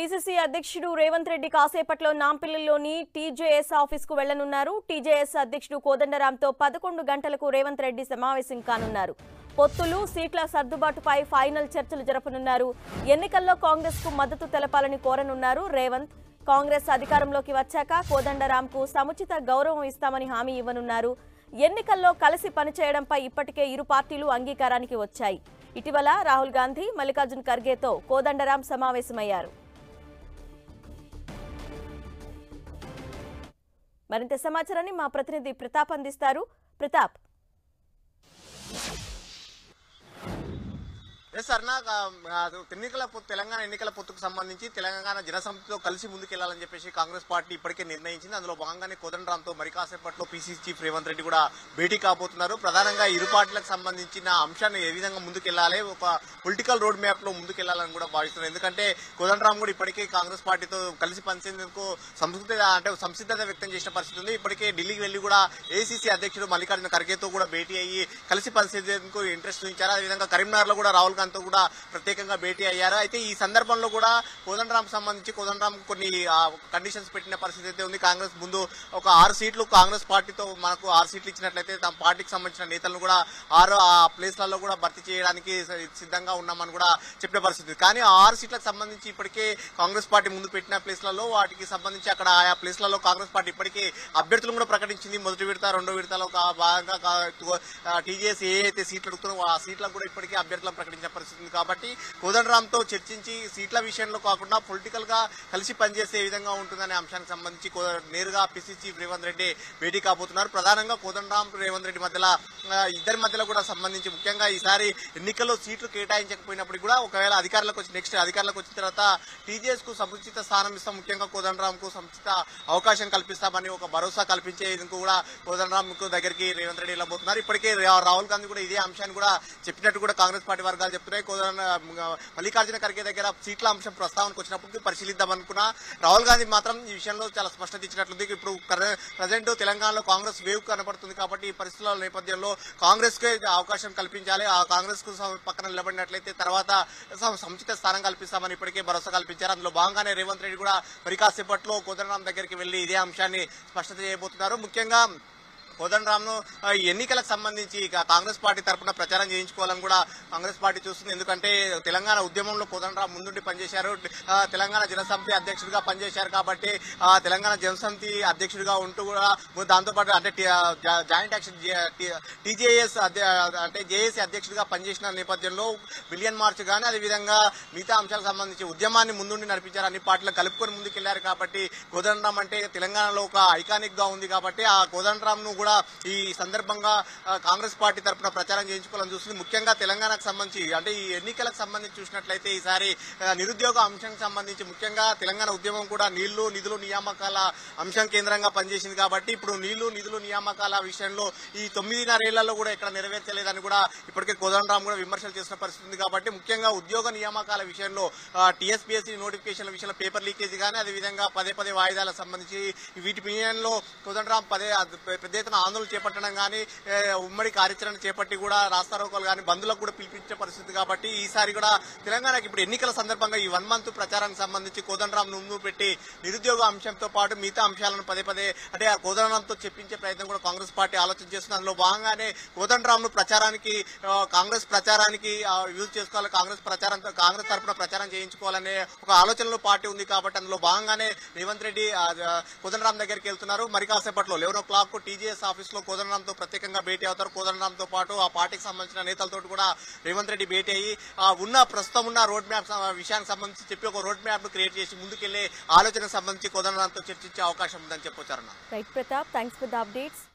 PCC అధ్యక్షుడు రేవంత్ రెడ్డి కాసేపట్లో నాంపల్లిలోని TJS office కు వెళ్లనున్నారు టీజేఎస్ అధ్యక్షుడు కోదండరాంతో పదకొండు గంటలకు రేవంత్ రెడ్డి సమావేశం కానున్నారు పొత్తులు సీట్ల సర్దుబాటుపై ఫైనల్ చర్చలు జరపనున్నారు ఎన్నికల్లో కాంగ్రెస్ కు మద్దతు తెలపాలని కోరనున్నారు రేవంత్ కాంగ్రెస్ అధికారంలోకి వచ్చాక కోదండరాంకు సముచిత గౌరవం ఇస్తామని హామీ ఇవ్వనున్నారు ఎన్నికల్లో కలిసి పనిచేయడంపై ఇప్పటికే ఇరు పార్టీలు అంగీకారానికి వచ్చాయి ఇటీవల రాహుల్ గాంధీ మల్లికార్జున్ ఖర్గేతో కోదండరాం సమావేశమయ్యారు మరింత సమాచారాన్ని మా ప్రతినిధి ప్రతాప్ అందిస్తారు ప్రతాప్ ఎస్ అర్నా ఎన్నికల పొత్తు తెలంగాణ ఎన్నికల పొత్తుకు సంబంధించి తెలంగాణ జనసమితితో కలిసి ముందుకెళ్లాలని చెప్పేసి కాంగ్రెస్ పార్టీ ఇప్పటికే నిర్ణయించింది అందులో భాగంగానే కోదండరాంతో మరి కాసేపట్లో పీసీసీ చీఫ్ రేవంత్ రెడ్డి కూడా భేటీ కాబోతున్నారు ప్రధానంగా ఇరు పార్టీలకు సంబంధించిన అంశాన్ని ఏ విధంగా ముందుకెళ్లాలి ఒక పొలిటికల్ రోడ్ మ్యాప్ లో ముందుకెళ్లాలని కూడా భావిస్తున్నారు ఎందుకంటే కోదండరాం కూడా ఇప్పటికే కాంగ్రెస్ పార్టీతో కలిసి పనిచేసేందుకు సంస్కృతి అంటే సంసిద్ధత వ్యక్తం చేసిన పరిస్థితి ఉంది ఇప్పటికే ఢిల్లీకి వెళ్లి కూడా ఏసీసీ అధ్యక్షుడు మల్లికార్జున ఖర్గేతో కూడా భేటీ అయ్యి కలిసి పనిచేసేందుకు ఇంట్రెస్ట్ చూపించారు అదేవిధంగా కరీంనగర్ లో కూడా రాహుల్ గాంధీతో కూడా ప్రత్యేకంగా భేటీ అయ్యారు అయితే ఈ సందర్భంలో కూడా కోదండరాం సంబంధించి కోదండరాం కొన్ని కండిషన్స్ పెట్టిన పరిస్థితి అయితే ఉంది కాంగ్రెస్ ముందు ఒక ఆరు సీట్లు కాంగ్రెస్ పార్టీతో మనకు ఆరు సీట్లు ఇచ్చినట్లయితే తమ పార్టీకి సంబంధించిన నేతలను కూడా ఆరు ఆ ప్లేస్లలో కూడా భర్తీ చేయడానికి సిద్ధంగా ఉన్నామని కూడా చెప్పిన పరిస్థితి కానీ ఆ ఆరు సీట్లకు సంబంధించి ఇప్పటికే కాంగ్రెస్ పార్టీ ముందు పెట్టిన ప్లేస్లలో వాటికి సంబంధించి అక్కడ ఆయా ప్లేస్లలో కాంగ్రెస్ పార్టీ ఇప్పటికే అభ్యర్థులను కూడా ప్రకటించింది మొదటి విడత రెండో విడతలో ఒక భాగంగా టీజేఎస్ ఏ అయితే సీట్లు అడుగుతున్నారో ఆ సీట్లకు కూడా ఇప్పటికే అభ్యర్థులను ప్రకటించిన పరిస్థితి ఉంది కాబట్టి కోదండరాంతో చర్చించి సీట్ల విషయంలో కాకుండా పొలిటికల్ గా కలిసి పనిచేసే విధంగా ఉంటుందనే అంశానికి సంబంధించి కో- నేరుగా పిసిసి చీఫ్ రేవంత్ రెడ్డి భేటీ కాబోతున్నారు ప్రధానంగా కోదండరాం రేవంత్ రెడ్డి మధ్యలో ఆ, ఇద్దరి మధ్యలో కూడా సంబంధించి ముఖ్యంగా ఈసారి ఎన్నికల్లో సీట్లు కేటాయించకపోయినప్పటికీ కూడా ఒకవేళ అధికారులకు వచ్చి నెక్స్ట్ అధికారులకు వచ్చిన తర్వాత టీజేఎస్ కు సముచిత స్థానం ఇస్తాం ముఖ్యంగా కోదండరాం కు సముచిత అవకాశం కల్పిస్తామని ఒక భరోసా కల్పించేందుకు కూడా కోదండరాం కు దగ్గరికి రేవంత్ రెడ్డి వెళ్ళబోతున్నారు ఇప్పటికే రా- రాహుల్ గాంధీ కూడా ఇదే అంశాన్ని కూడా చెప్పినట్టు కూడా కాంగ్రెస్ పార్టీ వర్గాలు చెప్తున్నాయి కోదండ మల్లికార్జున ఖర్గే దగ్గర సీట్ల అంశం ప్రస్తావనకు వచ్చినప్పుడు పరిశీలిద్దాం అనుకున్నా రాహుల్ గాంధీ మాత్రం ఈ విషయంలో చాలా స్పష్టత ఇచ్చినట్లుంది ఇప్పుడు ప్రజెంట్ తెలంగాణలో కాంగ్రెస్ వేవ్ కనబడుతుంది కాబట్టి ఈ పరిస్థితుల నేపథ్యంలో కాంగ్రెస్ కే అవకాశం కల్పించాలి ఆ కాంగ్రెస్ కు సమ- పక్కన నిలబడినట్లయితే తర్వాత సమ- సముచిత స్థానం కల్పిస్తామని ఇప్పటికే భరోసా కల్పించారు అందులో భాగంగానే రేవంత్ రెడ్డి కూడా మరి కాసేపట్లో కోదండరాం దగ్గరికి వెళ్లి ఇదే అంశాన్ని స్పష్టత చేయబోతున్నారు ముఖ్యంగా కోదండరాంను ఆ, ఈ ఎన్నికలకు సంబంధించి ఇక కాంగ్రెస్ పార్టీ తరపున ప్రచారం చేయించుకోవాలని కూడా కాంగ్రెస్ పార్టీ చూస్తుంది ఎందుకంటే తెలంగాణ ఉద్యమంలో కోదండరాం ముందుండి పనిచేశారు ఆ, తెలంగాణ జనసమితి అధ్యక్షుడిగా పనిచేశారు కాబట్టి ఆ, తెలంగాణ జనసమితి అధ్యక్షుడిగా ఉంటూ కూడా దాంతోపాటు అంటే టి- ఆ, జా- జాయింట్ యాక్షన్ టీజేఎస్ అంటే జేఏసీ అధ్యక్షుడిగా పనిచేసిన నేపథ్యంలో బిలియన్ మార్చ్ కానీ అదేవిధంగా మిగతా అంశాలకు సంబంధించి ఉద్యమాన్ని ముందుండి నడిపించారు అన్ని పార్టీలు కలుపుకొని ముందుకెళ్లారు కాబట్టి కోదండరాం అంటే తెలంగాణలో ఒక ఐకానిక్ గా ఉంది కాబట్టి ఆ కోదండరాం ను కూడా ఈ సందర్భంగా ఆ, కాంగ్రెస్ పార్టీ తరఫున ప్రచారం చేయించుకోవాలని చూస్తుంది ముఖ్యంగా తెలంగాణకు సంబంధించి అంటే ఈ ఎన్నికలకు సంబంధించి చూసినట్లయితే ఈసారి ఆ, నిరుద్యోగ అంశానికి సంబంధించి ముఖ్యంగా తెలంగాణ ఉద్యమం కూడా నీళ్లు నిధులు నియామకాల అంశం కేంద్రంగా పనిచేసింది కాబట్టి ఇప్పుడు నీళ్లు నిధులు నియామకాల విషయంలో ఈ తొమ్మిదిన్నరేళ్లలో కూడా ఇక్కడ నెరవేర్చలేదని కూడా ఇప్పటికే కోదండరాం కూడా విమర్శలు చేసిన పరిస్థితి ఉంది కాబట్టి ముఖ్యంగా ఉద్యోగ నియామకాల విషయంలో టీఎస్పీఎస్సీ నోటిఫికేషన్ల విషయంలో పేపర్ లీకేజ్ కానీ అదేవిధంగా పదే పదే వాయిదాలకు సంబంధించి వీటి విషయంలో కోదండరాం పదే అది పెద్ద ఎత్తున ఆందోళన చేపట్టడం కానీ ఏ, ఉమ్మడి కార్యాచరణ చేపట్టి కూడా రాస్తారోకోలు కానీ బంధులకు కూడా పిలిపించే పరిస్థితి కాబట్టి ఈసారి కూడా తెలంగాణకి ఇప్పుడు ఎన్నికల సందర్భంగా ఈ వన్ మంత్ ప్రచారానికి సంబంధించి కోదండరాం ముందు పెట్టి నిరుద్యోగ అంశంతో పాటు మిగతా అంశాలను పదే పదే అంటే ఆ కోదండరాంతో చెప్పించే ప్రయత్నం కూడా కాంగ్రెస్ పార్టీ ఆలోచన చేస్తుంది అందులో భాగంగానే కోదండరాంను ప్రచారానికి ఆ, కాంగ్రెస్ ప్రచారానికి ఆ, యూజ్ చేసుకోవాలి కాంగ్రెస్ ప్రచారంతో కాంగ్రెస్ తరఫున ప్రచారం చేయించుకోవాలనే ఒక ఆలోచనలో పార్టీ ఉంది కాబట్టి అందులో భాగంగానే రేవంత్ రెడ్డి ఆ, ఆ, కోదండరాం దగ్గరికి వెళ్తున్నారు మరి కాసేపట్లో eleven o'clock TGS office లో కోదండరాంతో ప్రత్యేకంగా భేటీ అవుతారు కోదండరాంతో పాటు ఆ పార్టీకి సంబంధించిన నేతలతో కూడా రేవంత్ రెడ్డి భేటీ అయ్యి ఆ, ఉన్న ప్రస్తుతం ఉన్న రోడ్ మ్యాప్ స- విషయానికి సంబంధించి చెప్పి ఒక రోడ్ మ్యాప్ ను క్రియేట్ చేసి ముందుకెళ్లే ఆలోచనకు సంబంధించి కోదండరాంతో చర్చించే అవకాశం ఉందని చెప్పొచ్చారన్న right Pratap thanks for the updates